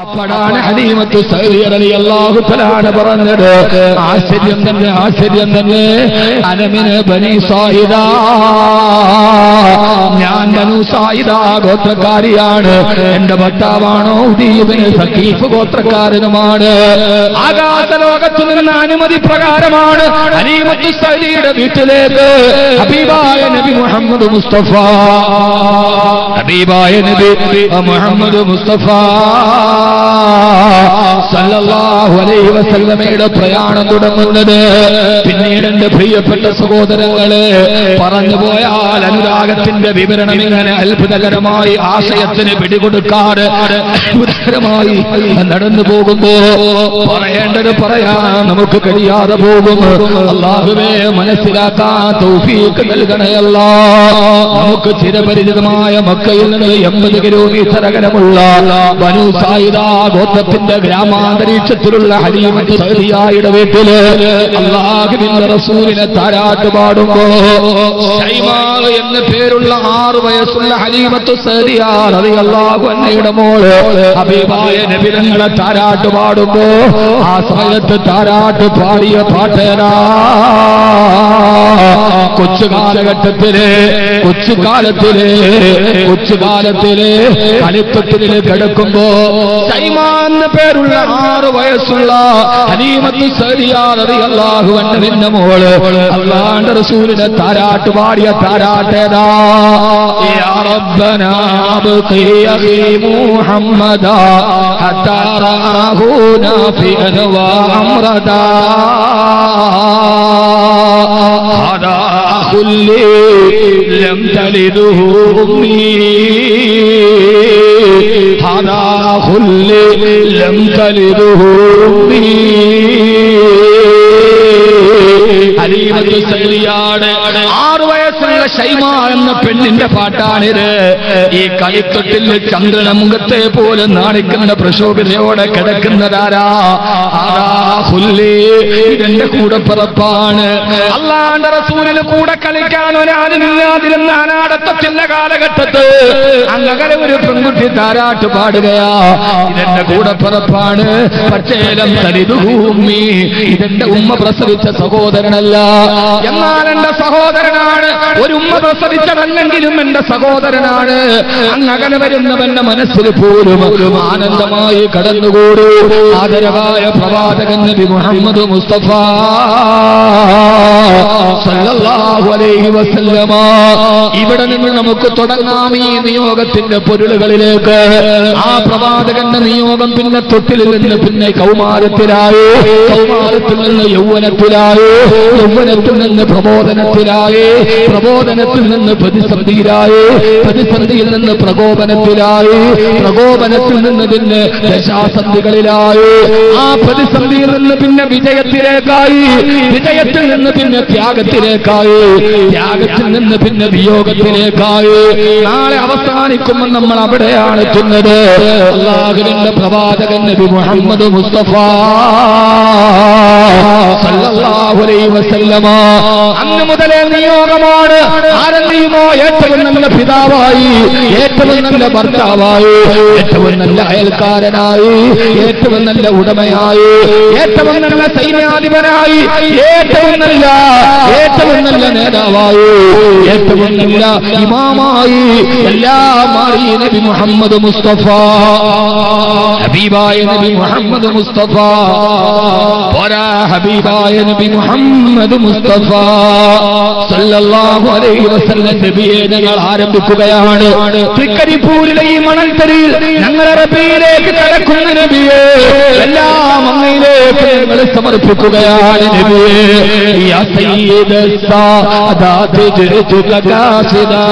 അപ്പോഴാണ് ഹലീമത്ത് സൗദിയ റളിയല്ലാഹു തആല പറഞ്ഞത് ആശ്ചര്യം തന്നെ ആശ്ചര്യം തന്നെ അനമിന് ബനി സായിദ ഞാൻ ബനു സായിദ ഗോത്രക്കാരിയാണ് എന്റെ ഭർത്താവാണോ ഉദീബിന് സഖീഫ് ഗോത്രക്കാരനുമാണ് ആകാശ ലോകത്തു നിന്ന് അനുമതി പ്രകാരമാണ് ഹലീമത്ത് സൗദിയുടെ വീട്ടിലേക്ക് ഹബീബായ നബി മുഹമ്മദ് മുസ്തഫ ഹബീബായ നബി മുഹമ്മദ് മുസ്തഫ സല്ലല്ലാഹു അലൈഹി വസല്ലമയുടെ പ്രയാണം തുടങ്ങുന്നത് പിന്നീട് എന്റെ പ്രിയപ്പെട്ട സഹോദരങ്ങളെ പറഞ്ഞു പോയാൽ അനുരാഗത്തിന്റെ വിവരണം ഇങ്ങനെ അത്ഭുതകരമായി ആശയത്തിന് പിടികൊടുക്കാറ് അത്ഭുതകരമായി നടന്നു പോകുമ്പോ പറയേണ്ടത് പറയാൻ നമുക്ക് കഴിയാതെ പോകും അള്ളാഹുവേ മനസ്സിലാക്കാൻ തൗഫീക്ക് നൽകണയല്ല നമുക്ക് ചിരപരിചിതമായ മക്കയിൽ നിന്ന് എൺപത് കിലോമീറ്റർ അകലമുള്ള ബനു സായിദ ഗോത്രത്തിന്റെ ഗ്രാമാന്തരീക്ഷത്തിലുള്ള ഹരീമത്ത് സൗദിയായുടെ വീട്ടില് അള്ളാഹുവിന്റെ റസൂലിനെ താരാട്ട് പാടുമ്പോ ഷൈമാവ് എന്ന പേരുള്ള ആറ് വയസ്സുള്ള ഹരീമത്ത് സൗദിയാർ അത് അള്ളാഹു അന്നയുടെ മോള് ഹബീബായ നബിതങ്ങളെ താരാട്ട് പാടുമ്പോ ആ സമയത്ത് താരാട്ട് പാടിയ പാട്ടേരാ കൊച്ചു കാലഘട്ടത്തില് കൊച്ചു കാലത്തില് കൊച്ചു കാലത്തില് കളിത്തൊട്ടില് കിടക്കുമ്പോ സൈമാ എന്ന പേരുള്ള ആറ് വയസ്സുള്ള ഹനീമത്ത് സരിയാറി അള്ളാഹു അന്നതിന്റെ മോള് അള്ളാന്റെ റസൂലിനെ താരാട്ട് പാടിയ താരാട്ടേതാ യാ റബ്ബനാ അബ്ഖി അഖി മുഹമ്മദാ ഹത്താ റആഹു നാഫിഅൻ വഅംറദാ هذا أخ لي لم تلده أمي هذا أخ لي لم تلده അലീമത്ത് സൈലിയാണ് ആറു വയസ്സുള്ള ഷൈമ എന്ന പെണ്ണിന്റെ പാട്ടാണിത് ഈ കളിത്തൊട്ടിൽ ചന്ദ്രന മുഖത്തെ പോലെ നാണിക്കുന്ന പ്രശോഭിതയോടെ കിടക്കുന്നതാരാ ആരാ ഹുല്ലി ഇതെന്റെ കൂടെ പിറപ്പാണ് അള്ളാന്റെ റസൂലിന് കൂടെ കളിക്കാൻ ഒരാളില്ലാതിരുന്ന അനാടത്തത്തിന്റെ കാലഘട്ടത്ത് അങ്ങനെ ഒരു പെൺകുട്ടി താരാട്ട് പാടുകയാ ഇതെന്റെ കൂടെ പിറപ്പാണ് പക്ഷേലം തരിതുഭൂമി ഇതെന്റെ ഉമ്മ പ്രസവിച്ച സഹോദരനല്ല എന്നാൽ എന്റെ സഹോദരനാണ് ഒരു ഉമ്മ പ്രസവിച്ചതല്ലെങ്കിലും എന്റെ സഹോദരനാണ് അങ്ങകലെ വരുന്നവന്റെ മനസ്സിൽ പോലും ആനന്ദമായി കടന്നുകൂടൂ ആദരവായ പ്രവാചകൻ നബി മുഹമ്മദ് മുസ്തഫ സല്ലല്ലാഹു അലൈഹി വസല്ലമ ഇവിടെ നിന്ന് നമുക്ക് തുടങ്ങാം ഈ നിയോഗത്തിന്റെ പൊരുളുകളിലേക്ക് ആ പ്രവാചകന്റെ നിയോഗം പിന്നെ തൊട്ടിലിൽ നിന്ന് പിന്നെ കൗമാരത്തിലായി കൗമാരത്തിൽ നിന്ന് യൗവനത്തിലായി യൗവനത്തിൽ നിന്ന് പ്രബോധനത്തിലായി പ്രബോധനത്തിൽ നിന്ന് പ്രതിസന്ധിയിലായി പ്രതിസന്ധിയിൽ നിന്ന് പ്രകോപനത്തിലായി പ്രകോപനത്തിൽ നിന്ന് പിന്നെ ദശാസന്ധികളിലായി ആ പ്രതിസന്ധിയിൽ നിന്ന് പിന്നെ വിജയത്തിലേക്കായി വിജയത്തിൽ നിന്ന് പിന്നെ ത്യാഗത്തിലേക്കായി ത്യാഗത്തിൽ നിന്ന് പിന്നെ വിയോഗത്തിലേക്കായി നാളെ അവസാനിക്കുമ്പോൾ നമ്മൾ അവിടെയാണ് എത്തുന്നത് അള്ളാഹുവിന്റെ പ്രവാചകൻ നബി മുഹമ്മദ് മുസ്തഫ സല്ലല്ലാഹു അലൈഹി വസല്ലമ അന്ന് മുതലേ നിയോഗമാണ് ആരെന്നെയുമോ ഏറ്റവും നല്ല പിതാവായി ഏറ്റവും നല്ല ഭർത്താവായി ഏറ്റവും നല്ല അയൽക്കാരനായി ഏറ്റവും നല്ല ഉടമയായി ഏറ്റവും നല്ല സൈന്യാധിപനായി ഏറ്റവും നല്ല ഏറ്റവും നല്ല നേതാവായി ഏറ്റവും നല്ല ഇമാമായി എല്ലാം മാറി നബി മുഹമ്മദ് മുസ്തഫ ഹബീബായ നബി മുഹമ്മദ് മുസ്തഫ പോരാ ഹബീബായ നബി മുഹമ്മദ് മുസ്തഫ സല്ലല്ലാഹു അലൈഹി വസല്ലം നബിയെ ഞങ്ങൾ ആരംഭിക്കുകയാണ് തൃക്കരിപ്പൂരിലെ ഈ മണൽത്തരിയിൽ ഞങ്ങൾ അറബിയിലേക്ക് കടക്കുന്ന നബിയെ എല്ലാം അങ്ങയിലേക്ക് ഞങ്ങൾ സമർപ്പിക്കുകയാണ് നബിയെ യാ സയ്യിദ സാദാത്ത് ജിതുക കാസിദാ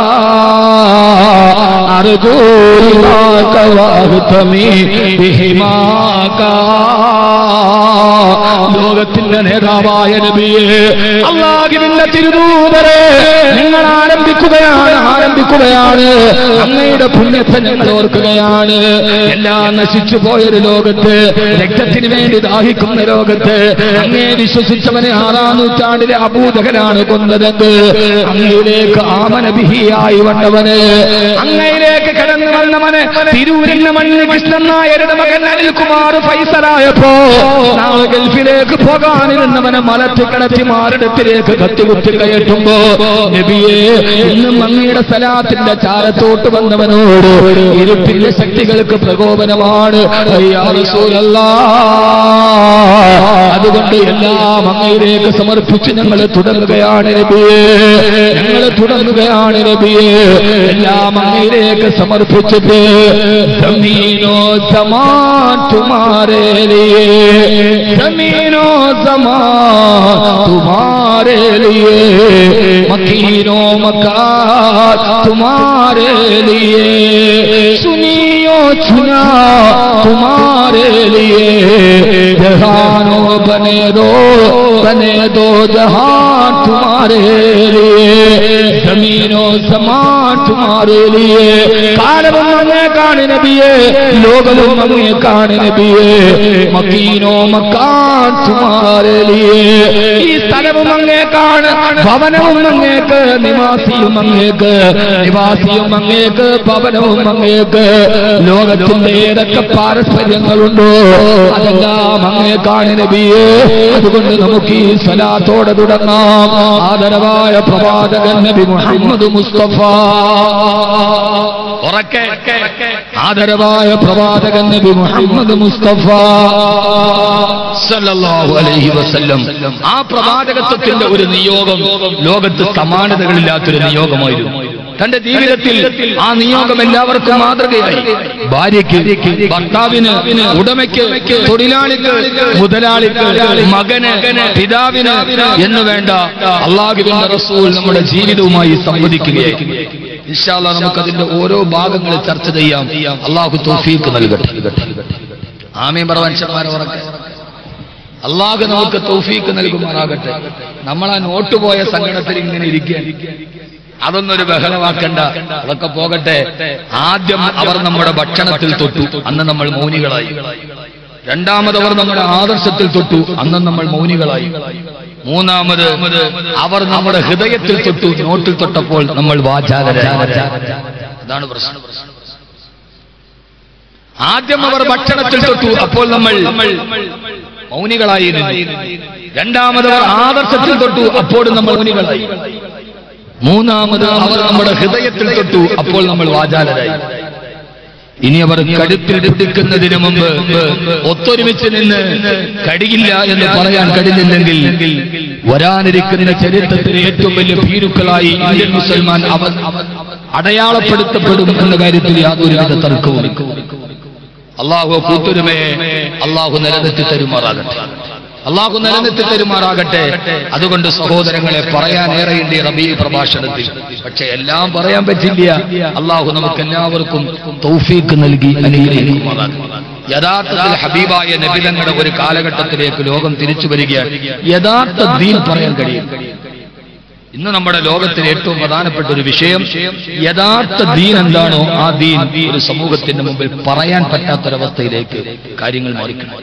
അർജൂ ലിമാക വഹ്തമി ബിഹിമാക ലോകത്തിന്റെ നേതാവായ നബിയെ അള്ളാഹുവിന്റെ തിരുദൂതരെ നിങ്ങൾ ആരംഭിക്കുകയാണ് ആരംഭിക്കുകയാണ് അങ്ങയുടെ പുണ്യത്തെ ഞങ്ങൾ ഓർക്കുകയാണ് എല്ലാം നശിച്ചു പോയൊരു ലോകത്ത് രക്തത്തിന് വേണ്ടി ദാഹിക്കുന്ന ലോകത്ത് അങ്ങേ വിശ്വസിച്ചവനെ ആറാം നൂറ്റാണ്ടിലെ അബൂദകനാണ് കൊന്നതെങ്കിൽ അങ്ങയിലേക്ക് ആമനബിഹിയായി വന്നവന് അങ്ങയിലേക്ക് കടന്നു വന്നവന് തിരൂരിന്റെ മണ്ണിൽ കൃഷ്ണൻ നായരുടെ മകൻ അനിൽകുമാർ ഫൈസലായപ്പോ നാളെ ഗൾഫിലേക്ക് പോകാനിരുന്നവനെ മലത്തി കടത്തി മാറിടത്തിലേക്ക് കത്തികുത്തി കയറ്റുമ്പോ നബിയെ ഇന്നും അങ്ങയുടെ സ്ഥലത്തിന്റെ ചാരത്തോട്ട് വന്നവനോട് ഇരുട്ടിന്റെ ശക്തികൾക്ക് പ്രകോപനമാണ് അയ്യാ റസൂലല്ലാ. അതുകൊണ്ട് എല്ലാം അങ്ങയിലേക്ക് സമർപ്പിച്ച് ഞങ്ങൾ തുടങ്ങുകയാണ് നബിയെ ഞങ്ങൾ തുടങ്ങുകയാണ് നബിയെ എല്ലാം അങ്ങയിലേക്ക് സമർപ്പിച്ചിട്ട് ജമീനോ സമാൻ തുമാരേ ലിയേ ജമീനോ സമാൻ തുമാരേ ലിയേ മക്കീനോ മക്കാ തുമാരേ ലിയേ सुनियो चुना तुम्हारे लिए जहानो बने दो बने दो जहान तुम्हारे लिए जमीनो समान तुम्हारे लिए കാലവും അങ്ങേ കാണി നബിയെ ലോകവും അങ്ങേ കാണി നബിയെ മക്കീനോ മക്കാൻ തുമാരെ ലിയേ ഈ സ്ഥലവും അങ്ങേ കാണ് ഭവനവും അങ്ങേക്ക് നിവാസിയും അങ്ങേക്ക് നിവാസിയും അങ്ങേക്ക് ഭവനവും അങ്ങേക്ക് ലോകത്തിന്റെ ഏതൊക്കെ പാരസ്പര്യങ്ങളുണ്ടോ അതെല്ലാം അങ്ങേ കാണി നബിയെ അതുകൊണ്ട് നമുക്ക് ഈ സ്വലാത്തോടെ തുടങ്ങാം ആദരവായ പ്രവാചകൻ നബി മുഹമ്മദ് മുസ്തഫ ഉറക്കെ ആദരവായ പ്രവാചകൻ നബി മുഹമ്മദ് മുസ്തഫ സല്ലല്ലാഹു അലൈഹി വസല്ലം ആ പ്രവാചകത്വത്തിന്റെ ഒരു നിയോഗം ലോകത്ത് സമാനതകളില്ലാത്തൊരു നിയോഗമായിരുന്നു തന്റെ ജീവിതത്തിൽ ആ നിയോഗം എല്ലാവർക്കും മാതൃകയായി ഭാര്യയ്ക്ക് ഭർത്താവിന് ഉടമയ്ക്ക് തൊഴിലാളിക്ക് മുതലാളിക്ക് മകന് പിതാവിന് എന്ന് വേണ്ട അള്ളാഹുവിന്റെ റസൂൽ നമ്മുടെ ജീവിതവുമായി സംവദിക്കുകയായി ഇൻഷാല്ല നമുക്ക് അതിന്റെ ഓരോ ഭാഗങ്ങൾ ചർച്ച ചെയ്യാം അള്ളാഹു തോഫീക്ക് നൽകട്ടെ ആമയും പറവൻഷന്മാരെ ഉറക്കെ അള്ളാഹു നമുക്ക് തൗഫീക്ക് നൽകുമാറാകട്ടെ നമ്മൾ ആ നോട്ട് പോയ സങ്കടത്തിൽ ഇങ്ങനെ ഇരിക്കുക അതൊന്നൊരു ബഹളമാക്കണ്ട അതൊക്കെ പോകട്ടെ ആദ്യം അവർ നമ്മുടെ ഭക്ഷണത്തിൽ തൊട്ടു അന്ന് നമ്മൾ മൗനികളായി രണ്ടാമത് അവർ നമ്മുടെ ആദർശത്തിൽ തൊട്ടു അന്ന് നമ്മൾ മൗനികളായി മൂന്നാമത് അവർ നമ്മുടെ ഹൃദയത്തിൽ തൊട്ടു നോട്ടിൽ തൊട്ടപ്പോൾ നമ്മൾ വാചാലരായി അതാണ് പ്രശ്നം ആദ്യം അവർ ഭക്ഷണത്തിൽ തൊട്ടു അപ്പോൾ നമ്മൾ മൗനികളായി രണ്ടാമത് അവർ ആദർശത്തിൽ തൊട്ടു അപ്പോഴും നമ്മൾ മൗനികളായി മൂന്നാമത് അവർ നമ്മുടെ ഹൃദയത്തിൽ തൊട്ടു അപ്പോൾ നമ്മൾ വാചാലരായി ഇനി അവർ കടുപ്പിൽ പിടിക്കുന്നതിന് മുമ്പ് ഒത്തൊരുമിച്ച് നിന്ന് കഴിയില്ല എന്ന് പറയാൻ കഴിഞ്ഞില്ലെങ്കിൽ വരാനിരിക്കുന്ന ചരിത്രത്തിലെ ഏറ്റവും വലിയ ഭീരുക്കളായി ഇന്ത്യൻ മുസൽമാൻ അവർ അടയാളപ്പെടുത്തപ്പെടും എന്ന കാര്യത്തിൽ യാതൊരുവിധ തർക്കവും അള്ളാഹു കൂത്തുരുമയെ അള്ളാഹു നിലനിർത്തി തരുമാറാകട്ടെ അള്ളാഹു നിലനിർത്തി തരുമാറാകട്ടെ അതുകൊണ്ട് സഹോദരങ്ങളെ പറയാനേറെയുണ്ട് ഈ റബീ പ്രഭാഷണത്തിൽ പക്ഷെ എല്ലാം പറയാൻ പറ്റില്ല അള്ളാഹു നമുക്ക് എല്ലാവർക്കും തൗഫീക്ക് നൽകി അനുഗ്രഹിക്കുമാറാകട്ടെ യഥാർത്ഥത്തിൽ ഹബീബായ നബിതങ്ങളുടെ ഒരു കാലഘട്ടത്തിലേക്ക് ലോകം തിരിച്ചു വരികയാണ് യഥാർത്ഥ ദീൻ പറയാൻ കഴിയും ഇന്ന് നമ്മുടെ ലോകത്തിലെ ഏറ്റവും പ്രധാനപ്പെട്ട ഒരു വിഷയം യഥാർത്ഥ ദീൻ എന്താണോ ആ ദീൻ ഒരു സമൂഹത്തിന്റെ മുമ്പിൽ പറയാൻ പറ്റാത്തൊരവസ്ഥയിലേക്ക് കാര്യങ്ങൾ മാറിക്കണം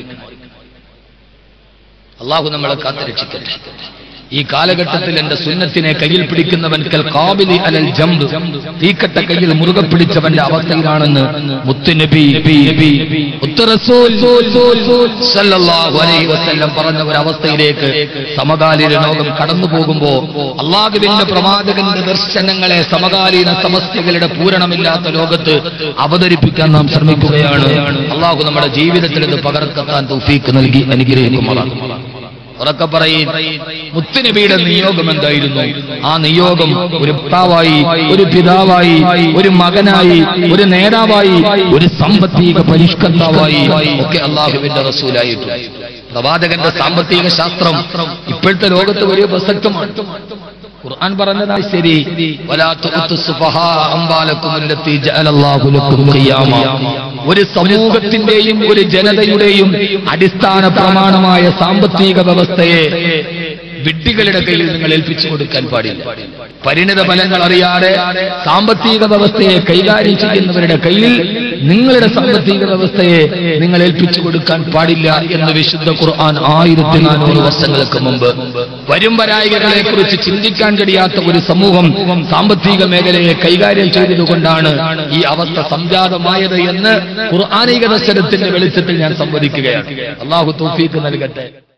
അള്ളാഹു നമ്മളെ കാത്തുരക്ഷിക്കട്ടെ ഈ കാലഘട്ടത്തിൽ എന്റെ സുന്നത്തിനെ കയ്യിൽ പിടിക്കുന്നവൻ കൽ കാബിലി അലൽ ജംബ് തീക്കട്ട കയ്യിൽ മുറുകെ പിടിച്ചവന്റെ അവസ്ഥയിലാണെന്ന് മുത്തുനബി മുത്ത് റസൂൽ സല്ലല്ലാഹു അലൈഹി വസല്ലം പറഞ്ഞ ഒരു അവസ്ഥയിലേക്ക് സമകാലീന ലോകം കടന്നു പോകുമ്പോ അള്ളാഹുവിന്റെ പ്രവാചകന്റെ ദർശനങ്ങളെ സമകാലീന സമസ്യകളുടെ പൂരണമില്ലാത്ത ലോകത്ത് അവതരിപ്പിക്കാൻ നാം ശ്രമിക്കുകയാണ് അള്ളാഹു നമ്മുടെ ജീവിതത്തിൽ ഇത് പകർക്കെത്താൻ തൗഫീക്ക് നൽകി അനുഗ്രഹിക്കുമാറാണ് ഉറക്കെ പറയും മുത്തുനബിയുടെ നിയോഗം എന്തായിരുന്നു ആ നിയോഗം ഒരു ഭർത്താവായി ഒരു പിതാവായി ഒരു മകനായി ഒരു നേതാവായി ഒരു സാമ്പത്തിക പരിഷ്കർത്താവായി ഒക്കെ അള്ളാഹുവിന്റെ റസൂലായിട്ട് പ്രവാചകന്റെ സാമ്പത്തിക ശാസ്ത്രം ഇപ്പോഴത്തെ ലോകത്ത് വലിയ പ്രസക്തമാണ് ഖുർആൻ പറഞ്ഞതാ ശരി വലാ തുഅത്തു സുഫഹാ അംവാലക്കും അല്ലത്തി ജഅലല്ലാഹു ലക്കും ഖിയാമ ഒരു സമൂഹത്തിന്റെയും ഒരു ജനതയുടെയും അടിസ്ഥാന പ്രമാണമായ സാമ്പത്തിക വ്യവസ്ഥയെ വിഡ്ഢികളുടെ കയ്യിൽ നിങ്ങൾ ഏൽപ്പിച്ചു കൊടുക്കാൻ പാടില്ല പരിണിത ഫലങ്ങൾ അറിയാതെ സാമ്പത്തിക വ്യവസ്ഥയെ കൈകാര്യം ചെയ്യുന്നവരുടെ കയ്യിൽ നിങ്ങളുടെ സാമ്പത്തിക വ്യവസ്ഥയെ നിങ്ങൾ ഏൽപ്പിച്ചു കൊടുക്കാൻ പാടില്ല എന്ന് വിശുദ്ധ ഖുർആൻ ആയിരത്തി നാനൂറ് വർഷങ്ങൾക്ക് മുമ്പ് വരും വരായികളെ കുറിച്ച് ചിന്തിക്കാൻ കഴിയാത്ത ഒരു സമൂഹം സാമ്പത്തിക മേഖലയെ കൈകാര്യം ചെയ്തതുകൊണ്ടാണ് ഈ അവസ്ഥ സംജാതമായത് എന്ന് ഖുർആാനിക ദർശനത്തിന്റെ വെളിച്ചത്തിൽ ഞാൻ സംവദിക്കുകയാണ് അള്ളാഹു തൗഫീക്ക് നൽകട്ടെ